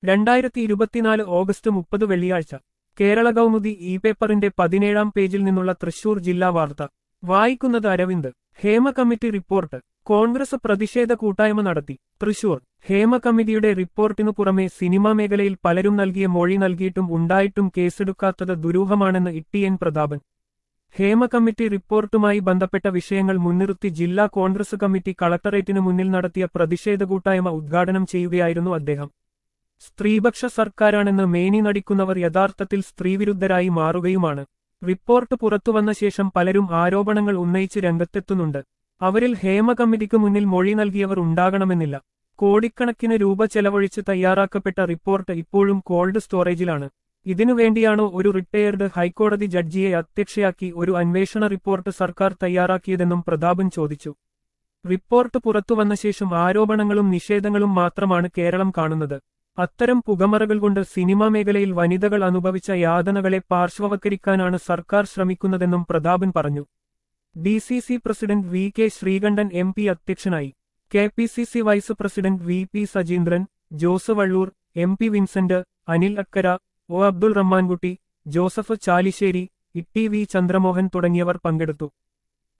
രണ്ടായിരത്തി ഇരുപത്തിനാല് ഓഗസ്റ്റ് മുപ്പത് വെള്ളിയാഴ്ച കേരള കൗമുദി ഇ പേപ്പറിന്റെ പതിനേഴാം പേജിൽ നിന്നുള്ള തൃശൂർ ജില്ലാ വാർത്ത വായിക്കുന്നത് Aravind Hema committee report Congress പ്രതിഷേധ കൂട്ടായ്മ നടത്തി തൃശൂർ ഹേമ കമ്മിറ്റിയുടെ റിപ്പോർട്ടിനു പുറമെ സിനിമാ മേഖലയിൽ പലരും നൽകിയ മൊഴി നൽകിയിട്ടും ഉണ്ടായിട്ടും കേസെടുക്കാത്തത് ദുരൂഹമാണെന്ന് E N Prathapan Hema committee റിപ്പോർട്ടുമായി ബന്ധപ്പെട്ട വിഷയങ്ങൾ മുൻനിർത്തി ജില്ലാ കോൺഗ്രസ് കമ്മിറ്റി കളക്ടറേറ്റിനു മുന്നിൽ നടത്തിയ പ്രതിഷേധ കൂട്ടായ്മ ഉദ്ഘാടനം ചെയ്യുകയായിരുന്നു അദ്ദേഹം സ്ത്രീപക്ഷ സർക്കാരാണെന്ന് മേനി നടിക്കുന്നവർ യഥാർത്ഥത്തിൽ സ്ത്രീവിരുദ്ധരായി മാറുകയുമാണ് റിപ്പോർട്ട് പുറത്തുവന്ന ശേഷം പലരും ആരോപണങ്ങൾ ഉന്നയിച്ച് രംഗത്തെത്തുന്നുണ്ട് അവരിൽ ഹേമ കമ്മിറ്റിക്ക് മുന്നിൽ മൊഴി നൽകിയവർ ഉണ്ടാകണമെന്നില്ല കോടിക്കണക്കിന് രൂപ ചെലവഴിച്ച് തയ്യാറാക്കപ്പെട്ട റിപ്പോർട്ട് ഇപ്പോഴും കോൾഡ് സ്റ്റോറേജിലാണ് ഇതിനുവേണ്ടിയാണോ ഒരു റിട്ടയേർഡ് ഹൈക്കോടതി ജഡ്ജിയെ അധ്യക്ഷയാക്കി ഒരു അന്വേഷണ റിപ്പോർട്ട് സർക്കാർ തയ്യാറാക്കിയതെന്നും പ്രതാപൻ ചോദിച്ചു റിപ്പോർട്ട് പുറത്തുവന്ന ശേഷം ആരോപണങ്ങളും നിഷേധങ്ങളും മാത്രമാണ് കേരളം കാണുന്നത് അത്തരം പുകമറകൾ കൊണ്ട് സിനിമാ മേഖലയിൽ വനിതകൾ അനുഭവിച്ച യാതനകളെ പാർശ്വവൽക്കരിക്കാനാണ് സർക്കാർ ശ്രമിക്കുന്നതെന്നും പ്രതാപൻ പറഞ്ഞു D C C president V K Sreekandan M P അധ്യക്ഷനായി K P C C vice president V P Sajeendran Jose Vallur M P Vincent Anil Akkara O Abdul Rahmankutty Joseph Chalissery E T V Chandramohan തുടങ്ങിയവർ പങ്കെടുത്തു